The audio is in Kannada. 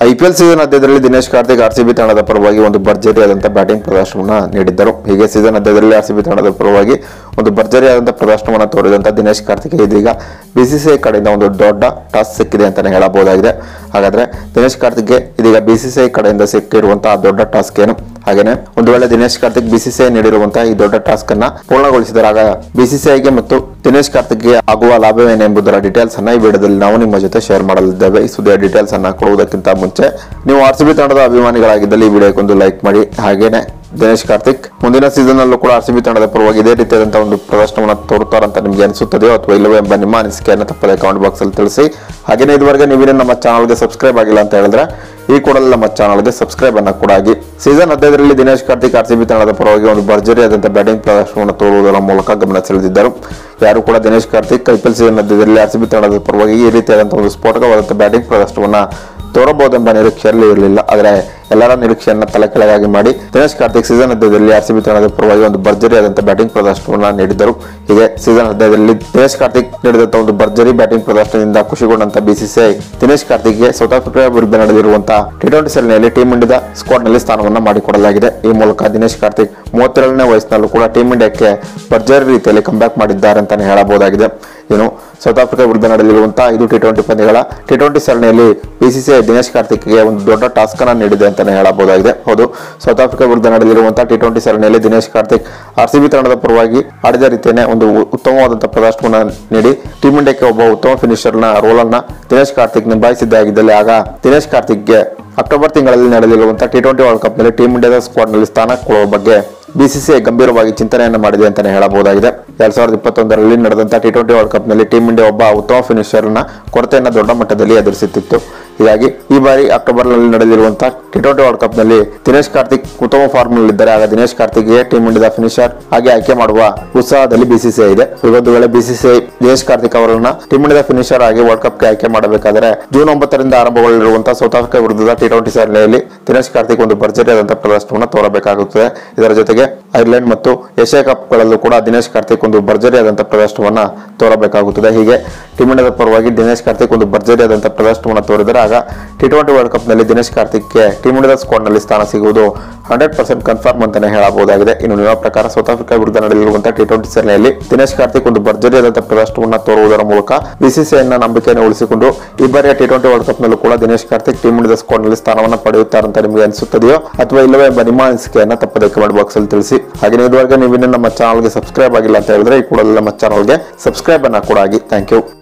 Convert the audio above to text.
ಐ ಪಿ ಎಲ್ ಸೀಸನ್ ಅಧ್ಯದಲ್ಲಿ Dinesh Karthik R C B ತಂಡದ ಪರವಾಗಿ ಒಂದು ಭರ್ಜರಿಯಾದಂಥ ಬ್ಯಾಟಿಂಗ್ ಪ್ರದರ್ಶನವನ್ನು ನೀಡಿದ್ದರು ಹೀಗೆ ಸೀಸನ್ ಅಧ್ಯದಲ್ಲಿ ಆರ್ ಸಿ ಬಿ ತಂಡದ ಪರವಾಗಿ ಒಂದು ಭರ್ಜರಿಯಾದಂಥ ಪ್ರದರ್ಶನವನ್ನು ತೋರಿದಂಥ ದಿನೇಶ್ ಕಾರ್ತಿಕ್ ಇದೀಗ ಬಿಸಿಸಿಐ ಕಡೆಯಿಂದ ಒಂದು ದೊಡ್ಡ ಟಾಸ್ ಸಿಕ್ಕಿದೆ ಅಂತಾನೆ ಹೇಳಬಹುದಾಗಿದೆ ಹಾಗಾದ್ರೆ ದಿನೇಶ್ ಕಾರ್ತಿಕ್ಗೆ ಇದೀಗ ಬಿಸಿಸಿಐ ಕಡೆಯಿಂದ ಸಿಕ್ಕಿರುವಂತಹ ದೊಡ್ಡ ಟಾಸ್ಕ್ ಏನು ಹಾಗೇನೆ ಒಂದು ವೇಳೆ ದಿನೇಶ್ ಕಾರ್ತಿಕ್ ಬಿಸಿಸಿಐ ನೀಡಿರುವಂತಹ ಈ ದೊಡ್ಡ ಟಾಸ್ಕ್ ಅನ್ನ ಪೂರ್ಣಗೊಳಿಸಿದರೆ ಆಗ ಬಿಸಿಸಿಐಗೆ ಮತ್ತು ದಿನೇಶ್ ಕಾರ್ತಿಕ್ಗೆ ಆಗುವ ಲಾಭವೇನೆಂಬುದರ ಡೀಟೇಲ್ಸ್ ಅನ್ನ ಈ ವಿಡಿಯೋದಲ್ಲಿ ನಾವು ನಿಮ್ಮ ಜೊತೆ ಶೇರ್ ಮಾಡಲಿದ್ದೇವೆ ಈ ಸುದ್ದಿಯ ಡೀಟೇಲ್ಸ್ ಅನ್ನ ಕೊಡುವುದಕ್ಕಿಂತ ಮುಂಚೆ ನೀವು ಆರ್ ಸಿ ಬಿ ತಂಡದ ಅಭಿಮಾನಿಗಳಾಗಿದ್ದಲ್ಲಿ ಈ ವಿಡಿಯೋಕ್ಕೊಂದು ಲೈಕ್ ಮಾಡಿ ಹಾಗೇನೆ ದಿನೇಶ್ ಕಾರ್ತಿಕ್ ಮುಂದಿನ ಸೀಸನ್ ಅಲ್ಲೂ ಕೂಡ ಆರ್ ಸಿ ಬಿ ತಂಡದ ಪರವಾಗಿ ಇದೇ ರೀತಿಯಾದಂತಹ ಒಂದು ಪ್ರದರ್ಶನವನ್ನು ತೋರುತ್ತಾರಂತ ನಿಮ್ಗೆ ಅನಿಸುತ್ತದೆಯೋ ಅಥವಾ ಇಲ್ಲವೋ ಎಂಬ ನಿಮ್ಮ ಅನಿಸಿಕೆಯನ್ನು ತಪ್ಪದೆ ಕಮೆಂಟ್ ಬಾಕ್ಸ್ ಅಲ್ಲಿ ತಿಳಿಸಿ ಹಾಗೇನೆ ಇದುವರೆಗೆ ನೀವೇನು ನಮ್ಮ ಚಾನಲ್ಗೆ ಸಬ್ಸ್ಕ್ರೈಬ್ ಆಗಿಲ್ಲ ಅಂತ ಹೇಳಿದ್ರೆ ಈ ಕೂಡಲೇ ನಮ್ಮ ಚಾನಲ್ಗೆ ಸಬ್ಸ್ಕ್ರೈಬ್ ಅನ್ನ ಕೂಡ ಆಗಿ ಸೀಸನ್ ಹದಿನೈದರಲ್ಲಿ Dinesh Karthik R C B ತಂಡದ ಪರವಾಗಿ ಒಂದು ಭರ್ಜರಿಯಾದಂಥ ಬ್ಯಾಟಿಂಗ್ ಪ್ರದರ್ಶನವನ್ನು ತೋರುವುದರ ಮೂಲಕ ಗಮನ ಸೆಳೆದಿದ್ದರು ಯಾರು ಕೂಡ ದಿನೇಶ್ ಕಾರ್ತಿಕ್ ಐಪಿಎಲ್ ಸೀಸನ್ ಹದಿನೈದರಲ್ಲಿ ಆರ್ ಸಿ ಬಿ ತಂಡದ ಪರವಾಗಿ ಈ ರೀತಿಯಾದಂತಹ ಒಂದು ಸ್ಫೋಟಕವಾದಂಥ ಬ್ಯಾಟಿಂಗ್ ಪ್ರದರ್ಶನವನ್ನ ತೋರಬಹುದೆಂಬ ನಿರೀಕ್ಷೆಯಲ್ಲಿ ಇರಲಿಲ್ಲ ಆದರೆ ಎಲ್ಲರ ನಿರೀಕ್ಷೆಯನ್ನ ತಲೆ ಕೆಳಗಾಗಿ ಮಾಡಿ ದಿನೇಶ್ ಕಾರ್ತಿಕ್ ಸೀಸನ್ ಹದಿನೈದರಲ್ಲಿ ಆರ್ ಸಿ ಬಿ ತಂಡದ ಪರವಾಗಿ ಒಂದು ಭರ್ಜರಿಯಾದಂಥ ಬ್ಯಾಟಿಂಗ್ ಪ್ರದರ್ಶನವನ್ನ ನೀಡಿದ್ದರು ಹೀಗೆ ಸೀಸನ್ ಹದಿನೈದರಲ್ಲಿ ದಿನೇಶ್ ಕಾರ್ತಿಕ್ ನೀಡಿದಂಥ ಒಂದು ಭರ್ಜರಿ ಬ್ಯಾಟಿಂಗ್ ಪ್ರದರ್ಶನದಿಂದ ಖುಷಿಗೊಂಡಂತ ಬಿಸಿಸಿಐ ದಿನೇಶ್ ಕಾರ್ತಿಕ್ಗೆ ಸೌತ್ ಆಫ್ರಿಕಾ ವಿರುದ್ಧ ನಡೆದಿರುವಂತಹ ಟಿ ಟ್ವೆಂಟಿ ಸರಣಿಯಲ್ಲಿ ಟೀಂ ಇಂಡಿಯಾದ ಸ್ಕ್ವಾಡ್ ನಲ್ಲಿ ಸ್ಥಾನವನ್ನ ಮಾಡಿಕೊಡಲಾಗಿದೆ ಈ ಮೂಲಕ ದಿನೇಶ್ ಕಾರ್ತಿಕ್ ಮೂವತ್ತೆರಡನೇ ವಯಸ್ಸಿನಲ್ಲೂ ಕೂಡ ಟೀಂ ಇಂಡಿಯಾಕ್ಕೆ ಭರ್ಜರಿ ರೀತಿಯಲ್ಲಿ ಕಂಬ್ಯಾಕ್ ಮಾಡಿದ್ದಾರೆ ಅಂತಾನೆ ಹೇಳಬಹುದಾಗಿದೆ ಇನ್ನು ಸೌತ್ ಆಫ್ರಿಕಾ ವಿರುದ್ಧ ನಡೆಯಲಿರುವಂತಹ ಐದು ಟಿ ಟ್ವೆಂಟಿ ಪಂದ್ಯಗಳ ಟಿ ಟ್ವೆಂಟಿ ಸರಣಿಯಲ್ಲಿ ಬಿಸಿಸಿಐ ದಿನೇಶ್ ಕಾರ್ತಿಕ್ಗೆ ಒಂದು ದೊಡ್ಡ ಟಾಸ್ಕ್ ಅನ್ನ ನೀಡಿದೆ ಅಂತಾನೆ ಹೇಳಬಹುದಾಗಿದೆ ಹೌದು ಸೌತ್ ಆಫ್ರಿಕಾ ವಿರುದ್ಧ ನಡೆಯಲಿರುವಂತಹ ಟಿ ಟ್ವೆಂಟಿ ಸರಣಿಯಲ್ಲಿ Dinesh Karthik R C B ತಂಡದ ಪರವಾಗಿ ಆಡಿದ ರೀತಿಯೇ ಒಂದು ಉತ್ತಮವಾದಂತಹ ಪ್ರದರ್ಶನವನ್ನು ನೀಡಿ ಟೀಂ ಇಂಡಿಯಾಕ್ಕೆ ಒಬ್ಬ ಉತ್ತಮ ಫಿನಿಷರ್ನ ರೋಲ್ ಅನ್ನ ದಿನೇಶ್ ಕಾರ್ತಿಕ್ ನಿಭಾಯಿಸಿದ್ದಾಗಿದ್ದಲ್ಲಿ ಆಗ ದಿನೇಶ್ ಕಾರ್ತಿಕ್ಗೆ ಅಕ್ಟೋಬರ್ ತಿಂಗಳಲ್ಲಿ ನಡೆಯಲಿರುವಂತಹ ಟಿ ಟ್ವೆಂಟಿ ವರ್ಲ್ಡ್ ಕಪ್ ನಲ್ಲಿ ಟೀಂ ಇಂಡಿಯಾದ ಸ್ಕ್ವಾಡ್ ನಲ್ಲಿ ಸ್ಥಾನ ಕೊಡುವ ಬಗ್ಗೆ ಬಿಸಿಸಿಐ ಗಂಭೀರವಾಗಿ ಚಿಂತನೆಯನ್ನು ಮಾಡಿದೆ ಅಂತಾನೆ ಹೇಳಬಹುದಾಗಿದೆ ಎರಡ್ ಸಾವಿರದ ಇಪ್ಪತ್ತೊಂದರಲ್ಲಿ ನಡೆದಂತಹ ಟಿ ಟ್ವೆಂಟಿ ವರ್ಲ್ಡ್ ಕಪ್ ನಲ್ಲಿ ಟೀಂ ಇಂಡಿಯಾ ಒಬ್ಬ ಉತ್ತಮ ಫಿನಿಷರ್ನ ಕೊರತೆಯನ್ನು ದೊಡ್ಡ ಮಟ್ಟದಲ್ಲಿ ಎದುರಿಸುತ್ತಿತ್ತು ಹೀಗಾಗಿ ಈ ಬಾರಿ ಅಕ್ಟೋಬರ್ ನಲ್ಲಿ ನಡೆದಿರುವಂತಹ ಟಿ ಟ್ವೆಂಟಿ ವರ್ಲ್ಡ್ ಕಪ್ ನಲ್ಲಿ ದಿನೇಶ್ ಕಾರ್ತಿಕ್ ಉತ್ತಮ ಫಾರ್ಮ್ ನಲ್ಲಿದ್ದಾರೆ ಆಗ ದಿನೇಶ್ ಕಾರ್ತಿಕ್ಗೆ ಟೀಂ ಇಂಡಿಯಾದ ಫಿನಿಷರ್ ಹಾಗೆ ಆಯ್ಕೆ ಮಾಡುವ ಉತ್ಸಾಹದಲ್ಲಿ ಬಿಸಿಸಿಐ ಇದೆ ಒಂದು ವೇಳೆ ಬಿಸಿಸಿಐ ದಿನೇಶ್ ಕಾರ್ತಿಕ್ ಅವರನ್ನ ಟೀಂ ಇಂಡಿಯಾದ ಫಿನಿಷರ್ ಆಗಿ ವರ್ಲ್ಡ್ ಕಪ್ಗೆ ಆಯ್ಕೆ ಮಾಡಬೇಕಾದರೆ ಜೂನ್ ಒಂಬತ್ತರಿಂದ ಆರಂಭಗೊಳ್ಳಲಿರುವಂತಹ ಸೌತ್ ಆಫ್ರಿಕಾ ವಿರುದ್ಧದ ಟಿ ಟ್ವೆಂಟಿ ಸರಣಿಯಲ್ಲಿ ದಿನೇಶ್ ಕಾರ್ತಿಕ್ ಒಂದು ಭರ್ಜರಿಯಾದಂತಹ ಪ್ರದರ್ಶನವನ್ನು ತೋರಬೇಕಾಗುತ್ತದೆ ಇದರ ಜೊತೆಗೆ ಐರ್ಲೆಂಡ್ ಮತ್ತು ಏಷ್ಯಾ ಕಪ್ಗಳಲ್ಲೂ ಕೂಡ ದಿನೇಶ್ ಕಾರ್ತಿಕ್ ಒಂದು ಭರ್ಜರಿಯಾದಂತಹ ಪ್ರದರ್ಶನವನ್ನ ತೋರಬೇಕಾಗುತ್ತದೆ ಹೀಗೆ ಟೀಂ ಇಂಡಿಯಾದ ಪರವಾಗಿ ದಿನೇಶ್ ಕಾರ್ತಿಕ್ ಒಂದು ಭರ್ಜರಿಯಾದಂತಹ ಪ್ರದರ್ಶನವನ್ನು ತೋರಿದರೆ ಆಗ ಟಿ ಟ್ವೆಂಟಿ ವರ್ಲ್ಡ್ ಕಪ್ ನಲ್ಲಿ ದಿನೇಶ್ ಕಾರ್ತಿಕ್ಗೆ ಟೀಂ ಇಂಡಿಯಾದ ಸ್ಕ್ವಾಡ್ ನಲ್ಲಿ ಸ್ಥಾನ ಸಿಗುವುದು ಹಂಡ್ರೆಡ್ ಪರ್ಸೆಂಟ್ ಕನ್ಫರ್ಮ್ ಅಂತಾನೆ ಹೇಳಬಹುದಾಗಿದೆ ಇನ್ನು ನಿಮ್ಮ ಪ್ರಕಾರ ಸೌತ್ ಆಫ್ರಿಕಾ ವಿರುದ್ಧ ನಡೆಯಲಿರುವಂತಹ ಟಿ ಟ್ವೆಂಟಿ ಸರಣಿಯಲ್ಲಿ ದಿನೇಶ್ ಕಾರ್ತಿಕ್ ಒಂದು ಭರ್ಜರಿಯಾದಂತಹ ಪ್ರದರ್ಶನವನ್ನು ತೋರುವುದರ ಮೂಲಕ ಬಿಸಿಸಿಐನ ನಂಬಿಕೆಯನ್ನು ಉಳಿಸಿಕೊಂಡು ಈ ಬಾರಿಯ ಟಿ ಟ್ವೆಂಟಿ ವರ್ಲ್ಡ್ ಕಪ್ ನಲ್ಲೂ ಕೂಡ ದಿನೇಶ್ ಕಾರ್ತಿಕ್ ಟೀಂ ಇಂಡಿಯಾದ ಸ್ಕ್ವಾಡ್ ನಲ್ಲಿ ಸ್ಥಾನವನ್ನು ಪಡೆಯುತ್ತಾರೆ ಅಂತ ನಿಮಗೆ ಅನಿಸುತ್ತದೆಯೋ ಅಥವಾ ಇಲ್ಲವೇ ಎಂಬ ನಿಮ್ಮ ಅನಿಸಿಕೆಯನ್ನ ತಪ್ಪದೆ ಕಮೆಂಟ್ ಬಾಕ್ಸ್ ಅಲ್ಲಿ ತಿಳಿಸಿ ಹಾಗೆ ಇದುವರೆಗೆ ನೀವು ಇನ್ನೂ ನಮ್ಮ ಚಾನಲ್ಗೆ ಸಬ್ಸ್ಕ್ರೈಬ್ ಆಗಿಲ್ಲ ಅಂತ ಹೇಳಿದ್ರೆ ಈ ಕೂಡಲೇ ನಮ್ಮ ಚಾನಲ್ಗೆ ಸಬ್ಸ್ಕ್ರೈಬ್ ಅನ್ನ ಕೂಡ ಆಗಿ ಥ್ಯಾಂಕ್ ಯು